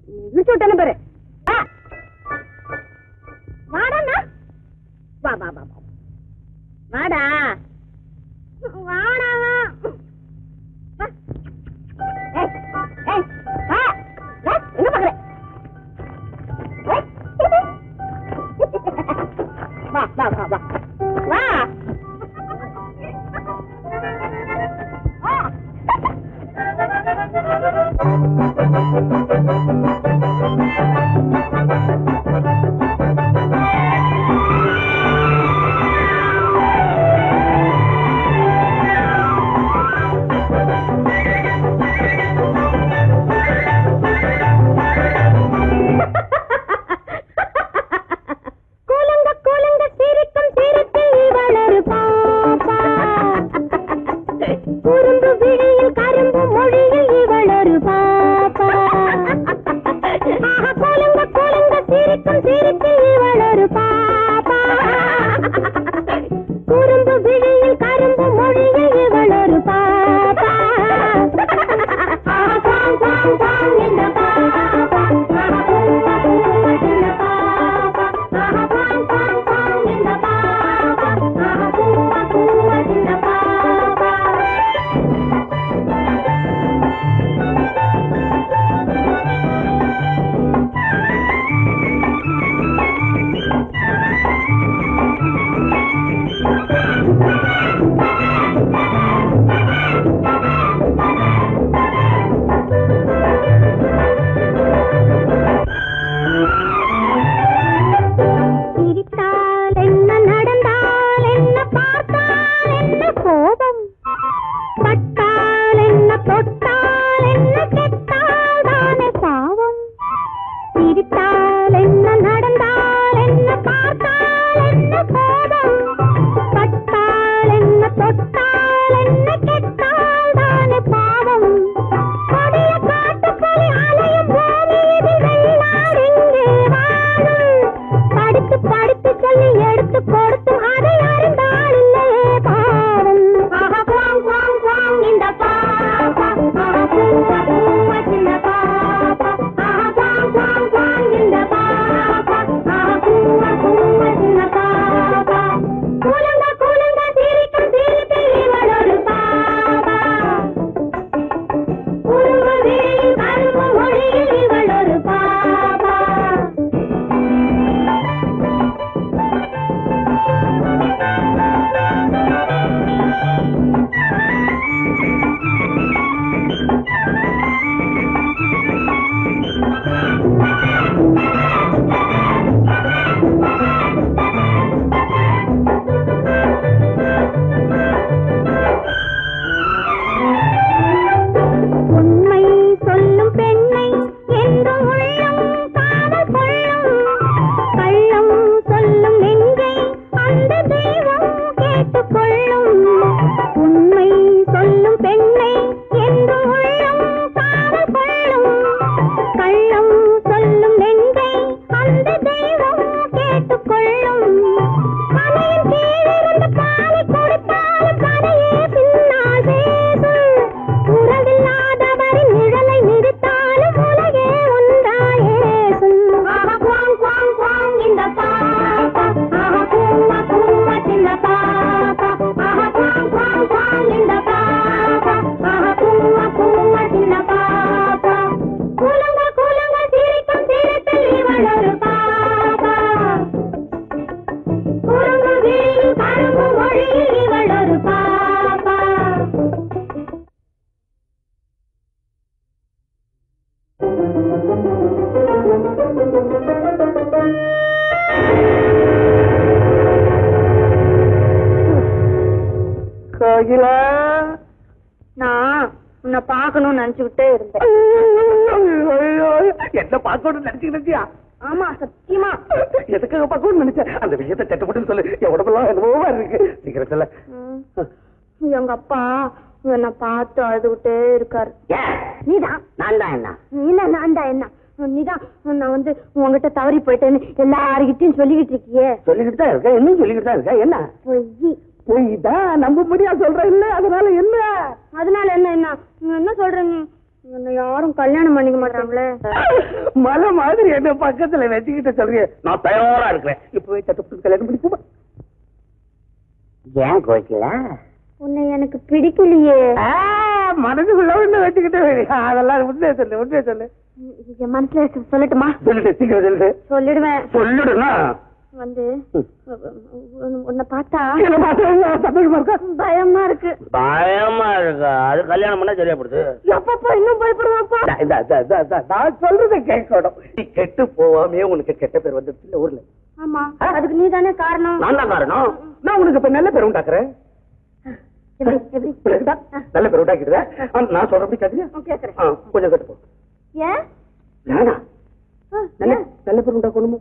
இழுச்சு விட்டேன்னு பாரு வா. வாடாண்ணா வா வா வா வா வாடா வாடா வா. ஏய், ஏய், வா. வா, எங்க பாக்குற? ஏய். வா வா வா வா வா கூலுங்க கூலுங்க சிரிக்கும் சிரிப்பில் வளரு பாப்பா குறும்பு விழியில் கரும்பு மொழியில் இவளொரு பாப்பா ஆஹா, கூலுங்க கூலுங்க சிரிக்கும் சிரிப்பில் இவளொரு பாப்பா குறும்பு விழியில் கரும்பு மொழியில் இவளொரு பாப்பா ஆஹா, பாங், பாங், பாங் இந்த பாப்பா ஆஹா, பூவா, பூவா இந்த பாப்பா ஆஹா, பாங், பாங், பாங் இந்த பாப்பா ஆஹா, பூவா, பூவா இந்த பாப்பா சிரித்தால் என்ன நடந்தால் என்ன பார்த்தால் என்ன கோபம் பட்டால் என்ன தொட்டால் என்ன கெட்டால் தானே பாவம் சிரித்தால் என்ன நடந்தால் என்ன பார்த்தால் என்ன கோபம் பட்டால் என்ன தொட்டால் என்ன கெட்டால் தானே பாவம் கொடிய காட்டுப்புலி அலையும் பூமி இதில் வெள்ளாடெங்கே வாழும் படித்து படித்து சொல்லி எடுத்து கொடுத்து அதை அறிந்தால் இல்லையே பாவம் ஆஹா குவாங் குவாங் குவாங் இந்த பாப்பா ஆஹா பூவா பூவா சின்ன பாப்பா ஆஹா குவாங் குவாங் குவாங் இந்த பாப்பா ஆஹா பூவா பூவா சின்ன பாப்பா கூலுங்க கூலுங்க சிரிக்கும் சிரிப்பில் இவளொரு பாப்பா குறும்பு விழியில் கரும்பு மொழியில் இவளொரு பாப்பா உண்மை சொல்லும் பெண்ணை என்றும் உள்ளம் காதல் கொள்ளும் கள்ளம் சொல்லும் நெஞ்சை அந்த தெய்வம் கேட்டுக்கொள்ளும் உண்மை சொல்லும் பெண்ணை என்றும் உள்ளம் காதல் கொள்ளும் கள்ளம் சொல்லும் நெஞ்சை அந்த தெய்வம் கேட்டுக்கொள்ளும் மலையின் கீழிருந்து பாலை கொடுத்தாலும் கதையே பின்னால் பேசும் உறவில்லாதவரின் நிழலை மிதித்தாலும் உலகே ஒன்றாயேசும் ஆஹா குவாங் குவாங் குவாங் இந்த பாப்பா ஆஹா பூவா பூவா சின்ன பாப்பா ஆஹா குவாங் குவாங் குவாங் இந்த பாப்பா ஆஹா பூவா பூவா சின்ன பாப்பா கூலுங்க கூலுங்க சிரிக்கும் சிரிப்பில் இவளொரு பாப்பா குறும்பு விழியில் கரும்பு மொழியில் இவளொரு பாப்பா கோகிலா நான் உன்னை பார்க்கணும்னு நினைச்சுக்கிட்டே இருந்தேன் ஐயோ, என்ன பார்க்கணும்னு நினைச்சுக்கிட்டு இருந்தியா? ஆமா சத்தியமா எதுக்காக பார்க்கணும்னு நினைச்சேன் அந்த விஷயத்தை சட்டப்பட்டு சொல்லு என் உடம்பெல்லாம் என்னவோ இருக்கு சீக்கிரம் சொல்ல எங்க அப்பா என்னை பார்த்து அழுதுகிட்டே இருக்காரு நீதான் நான் தான் என்ன என்ன நான்டா என்ன நீதான் நான் வந்து உங்ககிட்ட தவறி போயிட்டேன்னு எல்லாருக்கிட்டையும் சொல்லிக்கிட்டு இருக்கியே சொல்லிக்கிட்டு தான் இருக்க இன்னும் சொல்லிக்கிட்டு தான் இருக்க என்ன பொய் போய் தான் நம்ப முடியா சொல்ற இல்ல அதனால என்ன அதனால என்ன என்ன நீ என்ன சொல்ற நீ என்ன யாரும் கல்யாணம் பண்ணிக்க மாட்டாங்களே மலை மாதிரி என்ன பக்கத்துல வச்சுக்கிட்ட சொல்றீங்க நான் தயாரா இருக்கிறேன் இப்பவே சட்டப்பட்டு கல்யாணம் பண்ணிக்குமா ஏன் கோகிலா உன்னை எனக்கு பிடிக்கலையே மனதுக்குள்ள ஒண்ணு வச்சுக்கிட்டு அதெல்லாம் உண்மையை சொல்லு உண்மையை சொல்லு என் மனசுல இருக்கிறது சொல்லட்டுமா சொல்லிட்டு சீக்கிரம் சொல்லு சொல்லிடுவேன் சொல்லிடுனா வந்து உன்னை பார்த்தா என்ன பார்த்தா சந்தோஷமா இருக்கா பயமா இருக்கு பயமா இருக்கா அது கல்யாணம் பண்ணா சரியா போடுது எப்பப்பா இன்னும் பயப்படுவாப்பா இந்த- இந்த- இந்த- இந்த- இந்த- நான் சொல்றதை கேட்கணும் நீ கெட்டு போவாமே உனக்கு கெட்ட பேர் வந்துருச்சு இல்ல ஊர்ல ஆமா அதுக்கு நீ தானே காரணம் நான் தான் காரணம் நான் உனக்கு இப்ப நல்ல பேர் உண்டாக்குறேன் எப்படி எப்படி புரியுதா? நல்ல பேர் உண்டாக்கிடுறேன் ஆ, நான் சொல்றபடி கேட்டியா கேக்குறேன் ஆ, கொஞ்சம் கட்டு போ ஏன் நானா ஆ, நல்ல ஏன்? நல்ல பேர் உண்டாக்கணுமோ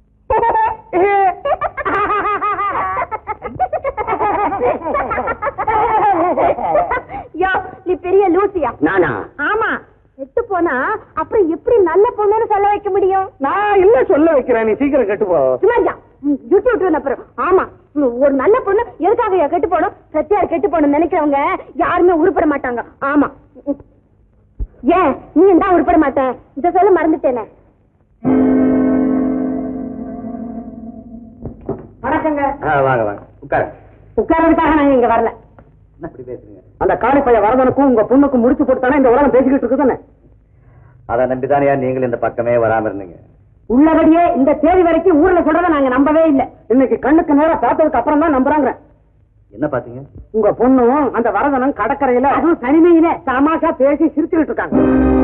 யோ நீ பெரிய லூசியா நானா ஆமா கெட்டு போனா அப்புறம் எப்படி நல்ல பொண்ணுன்னு சொல்ல வைக்க முடியும் நான் இல்ல சொல்ல வைக்கிறேன் நீ சீக்கிரம் கட்டு போ சும்மாரியா யூடியூப் விட்டு அப்புறம் ஆமா ம், ஒரு நல்ல பொண்ணு எதுக்காக கெட்டு போடும் சத்தியார் கெட்டு போகணும் நினைக்கிறவங்க யாருமே உருப்பட மாட்டாங்க ஆமா ம். ஏன் நீ தான் உருப்பட மாட்டேன் இத சொல்ல மறந்துட்டேனே வணக்கங்க ஆ, வாங்க வாங்க உட்காரு உட்கார்றதுக்காக நாங்க இங்க வரல என்ன இப்படி பேசுறீங்க அந்த காளி பையன் வரதனுக்கும் உங்க பொண்ணுக்கும் முடிச்சு போட்டுத்தானே இந்த உலகம் பேசிக்கிட்டு இருக்குதானே அதை நம்பிதானயா நீங்கள் இந்த பக்கமே வராம இருந்தீங்க உள்ளபடியே இந்த தேதி வரைக்கும் ஊர்ல சொல்றத நாங்க நம்பவே இல்ல இன்னைக்கு கண்ணுக்கு நேரா பார்த்ததுக்கு அப்புறம் தான் நம்புறாங்க என்ன பாத்தீங்க உங்க பொண்ணும் அந்த வரதனும் கடற்கரையில அதுவும் தனிமையில தமாஷா பேசி சிரிச்சுக்கிட்டு இருக்காங்க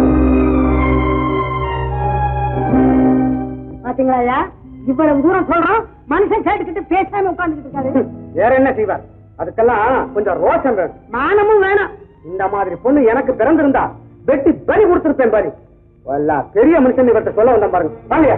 பாத்தீங்களா இவ்வளவு தூரம் சொல்றோம் மனுஷன் கேட்டுக்கிட்டு பேசாம உட்கார்ந்துட்டு இருக்காரு வேற என்ன செய்வார் அதுக்கெல்லாம் கொஞ்சம் ரோஷம் வேணும் மானமும் வேணும் இந்த மாதிரி பொண்ணு எனக்கு பிறந்திருந்தா வெட்டி பலி கொடுத்திருப்பேன் பாரு வல்லா பெரிய மனுஷன் இவர்கிட்ட சொல்ல வந்தேன் பாருங்க வாங்கயா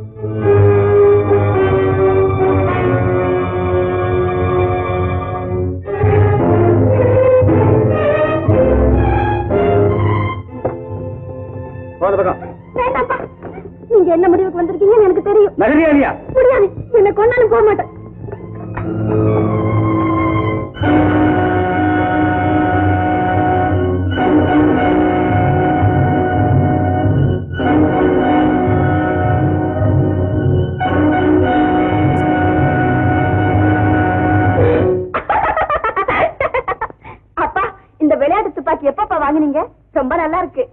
போன பக்கம் வேண்டாப்பா நீங்க என்ன முடிவுக்கு வந்திருக்கீங்கன்னு எனக்கு தெரியும் நகரியா இல்லையா முடியாது என்ன கொண்டாலும் போக மாட்டேன் அப்பா இந்த விளையாட்டு துப்பாக்கி எப்பப்பா வாங்குனீங்க ரொம்ப நல்லா இருக்கு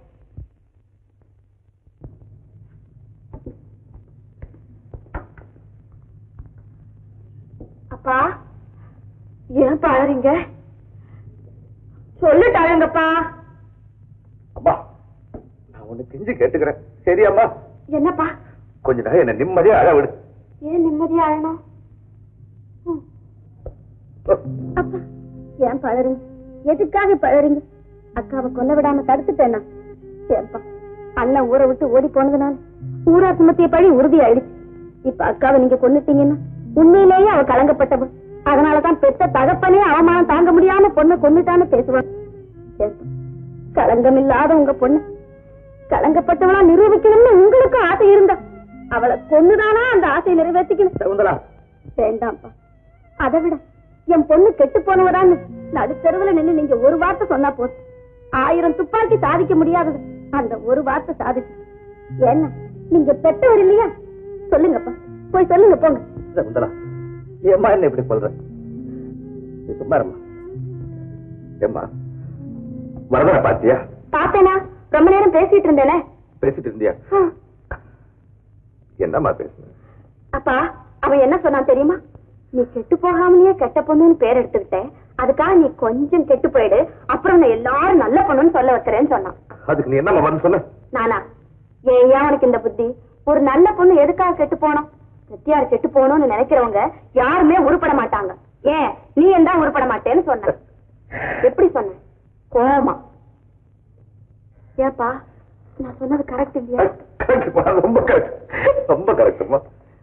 அப்பா ஏன் பாருங்க சொல்லிட்டாங்கப்பா அம்மா நான் ஒண்ணு செஞ்சு கேட்டுக்கிறேன் சரியாம்மா என்னப்பா கொஞ்ச நேரம் என்ன நிம்மதியா அழ விடு ஏன் நிம்மதியா ஆகணும் ம். அப்பா ஏன் பழறீங்க எதுக்காக பழறீங்க அக்காவை கொல்ல விடாம தடுத்துட்டேனா ஏன்பா அண்ணன் ஊரை விட்டு ஓடி போனதுனால ஊரா சுமத்திய பழி உறுதி ஆயிடுச்சு இப்ப அக்காவை நீங்க கொன்னுட்டீங்கன்னா உண்மையிலேயே அவ கலங்கப்பட்டவன் அதனாலதான் பெத்த தகப்பனே அவமானம் தாங்க முடியாம பொண்ணை கொன்னுட்டான்னு பேசுவான் ஏன்பா, களங்கம் இல்லாத உங்க பொண்ணு கலங்கப்பட்டவளா நிரூபிக்கணும்னு உங்களுக்கும் ஆசை இருந்தா அவளை கொன்னுதானா அந்த ஆசையை நிறைவேற்றிக்கணும் சகுந்தலா வேண்டாம்ப்பா அதை விட என் பொண்ணு கெட்டு போனவரான்னு நடுத்தெருவுல நின்னு நீங்க ஒரு வார்த்தை சொன்னா போதும் ஆயிரம் துப்பாக்கி சாதிக்க முடியாதது அந்த ஒரு வார்த்தை சாதிச்சு என்ன நீங்க பெற்றவர் இல்லையா சொல்லுங்கப்பா போய் சொல்லுங்க போங்க சகுந்தலா ஏம்மா என்ன இப்படி சொல்ற நீ சும்மா இருமா ஏம்மா வரதனை பாத்தியா பாத்தேனா ரொம்ப நேரம் பேசிட்டு இருந்தேனே பேசிட்டு இருந்தியா ஆ. என்னம்மா பேசுன அப்பா அவன் என்ன சொன்னான் தெரியுமா நீ கெட்டு போகாமலேயே கெட்ட பொண்ணுன்னு பேர் எடுத்துக்கிட்டேன் அதுக்காக நீ கொஞ்சம் கெட்டு போயிடு அப்புறம் நான் எல்லாரும் நல்ல பொண்ணுன்னு சொல்ல வைக்கிறேன்னு சொன்னான் அதுக்கு நீ என்னம்மா வந்து சொன்ன நானா ஏன் அவனுக்கு இந்த புத்தி ஒரு நல்ல பொண்ணு எதுக்காக கெட்டு போனோம் சத்தியார் கெட்டு போகணும்னு நினைக்கிறவங்க யாருமே உருப்பட மாட்டாங்க ஏன் நீ என்ன உருப்பட மாட்டேன்னு சொன்ன எப்படி சொன்ன கோமா ஏப்பா நான் சொன்னது கரெக்ட் இல்லையா கரெக்ட்மா ரொம்ப கரெக்ட் ரொம்ப கரெக்ட்மா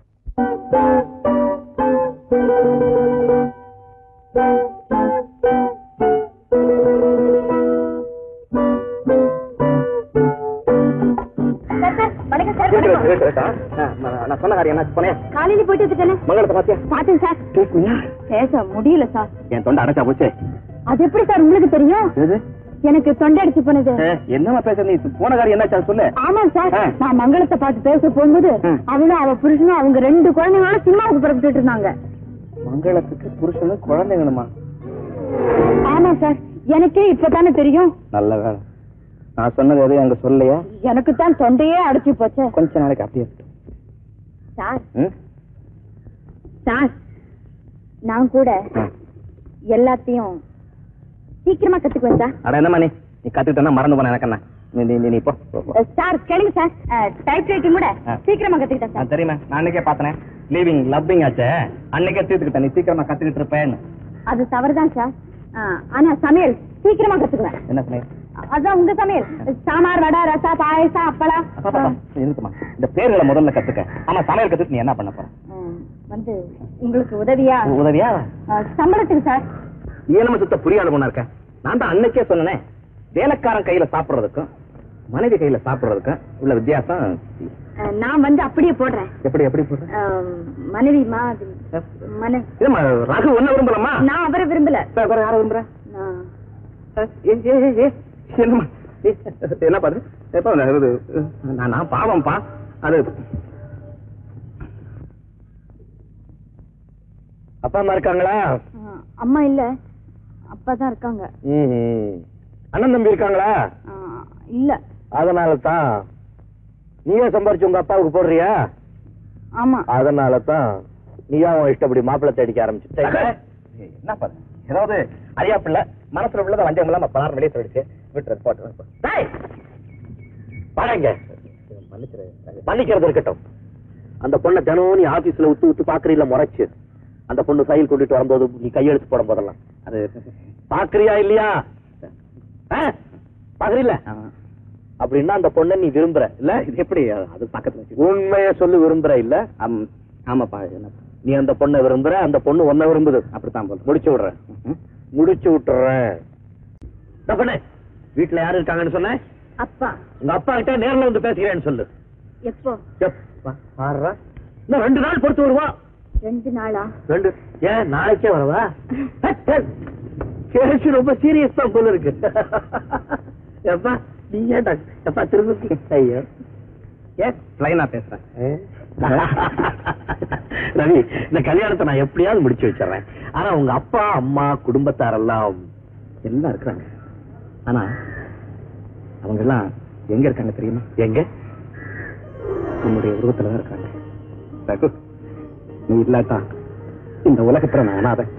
சார், சார், வணக்கம் சார், வணக்கம். நான் சொன்ன காரியம் என்ன போனேன் காலையில போயிட்டு வந்துட்டேனே மங்களத்தை பாத்தியா பாத்தேன் சார் கேக்குயா பேச முடியல சார் என் தொண்டை அடைச்சா போச்சே அது எப்படி சார் உங்களுக்கு தெரியும் எது எனக்கு தொண்டை அடிச்சு போனது என்னமா பேசுற நீ போன காரியம் என்னாச்சா சொல்லு ஆமா சார் ஆ. நான் மங்களத்தை பார்த்து பேச போகும்போது ம். அவளும் அவ புருஷனும் அவங்க ரெண்டு குழந்தைங்களும் சினிமாவுக்கு புறப்பட்டுட்டு இருந்தாங்க மங்களத்துக்கு புருஷனும் குழந்தைங்களுமா ஆமா சார் எனக்கே இப்பதானே தெரியும் நல்ல வேலை நான் சொன்னது எதுவும் அங்க சொல்லலையா எனக்கு தான் தொண்டையே அடைச்சு போச்சே கொஞ்ச நாளைக்கு அப்படியே இருக்கட்டும். சார் ம்? சார் நான் கூட ஆ. எல்லாத்தையும் சீக்கிரமா கத்துக்குவேன் சார் அட என்னம்மா நீ நீ கத்துக்கிட்டா மறந்து போன எனக்கு என்ன நீ நீ நீ- நீ போ போ, போ. சார் கேளுங்க சார் டைப் ரைட்டிங் கூட ஆ. சீக்கிரமா கத்துக்கிட்டேன் ஆ, சார் தெரியுமா நான் அன்னைக்கே பார்த்தனே லீவிங் லவ்விங் ஆச்சே அன்னைக்கே தீர்த்துக்கிட்டேன் நீ சீக்கிரமா கத்துக்கிட்டு இருப்பேன்னு அது தவறுதான் சார் ஆ, ஆனா சமையல் சீக்கிரமா கத்துக்குவேன் என்ன சொன்னீங்க அதான் உங்க சமையல் சாம்பார் வடை ரசா பாயசம் அப்பளம் அப்பா, அப்பா, இருக்குமா இந்த பேர்களை முதல்ல கத்துக்க ஆமா சமையல் கத்துட்டு நீ என்ன பண்ண போற ம், வந்து உங்களுக்கு உதவியா உதவியா ஆ, சம்பளத்துக்கு சார் நீ என்ன சுத்த புரியாத பொண்ணா இருக்க நான் தான் அன்னைக்கே சொன்னனே வேலைக்காரன் கையில சாப்பிடுறதுக்கும் மனைவி கையில சாப்பிடுறதுக்கும் உள்ள வித்தியாசம் ஆ, நான் வந்து அப்படியே போடுறேன் எப்படி எப்படி போடுற ஆ, மனைவி மாதிரி மனைவி இதுமா ரகு ஒன்ன விரும்பலமா நான் அவரை விரும்பல யார விரும்புற நான் ஏ, ஏ, ஏ, ஏ, என்னம்மா ஏ, என்ன பாரு எப்ப இது, நான் நான் பாவம்ப்பா அது அப்பா அம்மா இருக்காங்களா ஆ, அம்மா இல்ல அப்பா தான் இருக்காங்க ம்ஹும். அண்ணன் தம்பி இருக்காங்களா ஆ, இல்ல அதனால தான் நீயே சம்பாரிச்சு உங்க அப்பாவுக்கு போடுறியா ஆமா அதனால தான் நீயா உன் இஷ்டப்படி மாப்பிள்ளை தேடிக்க ஆரம்பிச்சுட்ட என்ன பாரு ஏதாவது அறியா பிள்ளை மனசுல உள்ளதை வஞ்சம் இல்லாம பலாரம் வெளியே சொல்லிடுச்சு விட்டுறது போட்டு டேய்! வாங்க மன்னிக்கிறது இருக்கட்டும் அந்த பொண்ணை தினம் நீ ஆபீஸ்ல உத்து உத்து பாக்குறீல முறைச்சு அந்த பொண்ணு ஃபைல் கொண்டுட்டு வரும்போது நீ கையெழுத்து போடும் போதெல்லாம் அது பாக்குறியா இல்லையா ஆ? பாக்குறீல்ல அப்படின்னா அந்த பொண்ணை நீ விரும்புற இல்ல இது எப்படி அது பக்கத்துல உண்மைய சொல்லி விரும்புற இல்ல ஆமாப்பா நீ அந்த பொண்ணை விரும்புற அந்த பொண்ணு உன்னை விரும்புது அப்படித்தான் போல முடிச்சு விடுறேன் முடிச்சு விட்டுறேன் இந்த பொண்ணு வீட்டுல யாரு இருக்காங்கன்னு சொன்ன அப்பா உங்க அப்பா கிட்ட நேர்ல வந்து பேசுகிறேன்னு சொல்லு எப்போ எப்பா, பாருடா. இன்னும் ரெண்டு நாள் பொறுத்து வருவா ரெண்டு நாளா ரெண்டு ஏன் நாளைக்கே வரவா கேஸ் ரொம்ப சீரியஸ் தான் போல இருக்கு எப்பா நீ ஏன்டா எப்பா திரும்ப ஐயோ ஏன் லைனா பேசுறேன் ரவி இந்த கல்யாணத்தை நான் எப்படியாவது முடிச்சு வச்சிடறேன் ஆனா உங்க அப்பா அம்மா குடும்பத்தாரெல்லாம் எல்லாம் இருக்கிறாங்க ஆனா அவங்க எல்லாம் எங்க இருக்காங்க தெரியுமா எங்க உன்னுடைய உருவத்துல தான் இருக்காங்க ரகு நீ இல்லாட்டா இந்த உலகத்துல நான் அனாதை